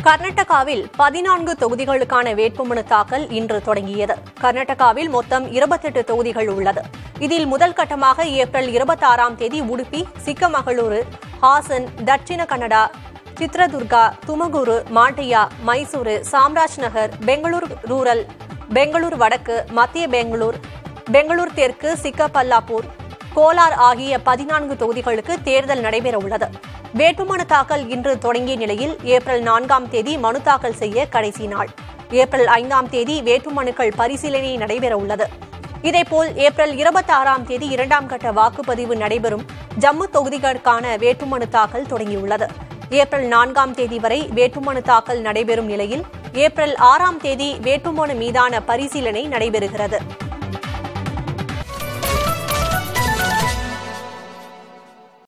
கர்நாடகாவில் பதினான்கு தொகுதிகளுக்கான வேட்புமனு தாக்கல் இன்று தொடங்கியது கர்நாடகாவில் மொத்தம் இருபத்தெட்டு தொகுதிகள் உள்ளது இதில் முதல் கட்டமாக ஏப்ரல் இருபத்தாறாம் தேதி உடுப்பி சிக்கமகளூரு ஹாசன் தட்சிண கன்னடா சித்ரதுர்கா துமகூரு மாண்டியா மைசூரு சாம்ராஜ் நகர் பெங்களூர் ரூரல் பெங்களூர் வடக்கு மத்திய பெங்களூர் பெங்களூர் தெற்கு சிக்கபல்லாப்பூர் கோலார் ஆகிய பதினான்கு தொகுதிகளுக்கு தேர்தல் நடைபெற உள்ளது வேட்புமனு தாக்கல் இன்று தொடங்கிய நிலையில் ஏப்ரல் நான்காம் தேதி மனு தாக்கல் செய்ய கடைசி நாள் ஏப்ரல் ஐந்தாம் தேதி வேட்புமனுக்கள் பரிசீலனை நடைபெற உள்ளது இதேபோல் ஏப்ரல் இருபத்தாறாம் தேதி இரண்டாம் கட்ட வாக்குப்பதிவு நடைபெறும் ஜம்மு தொகுதிகளுக்கான வேட்புமனு தாக்கல் தொடங்கியுள்ளது ஏப்ரல் நான்காம் தேதி வரை வேட்புமனு தாக்கல் நடைபெறும் நிலையில் ஏப்ரல் ஆறாம் தேதி வேட்புமனு மீதான பரிசீலனை நடைபெறுகிறது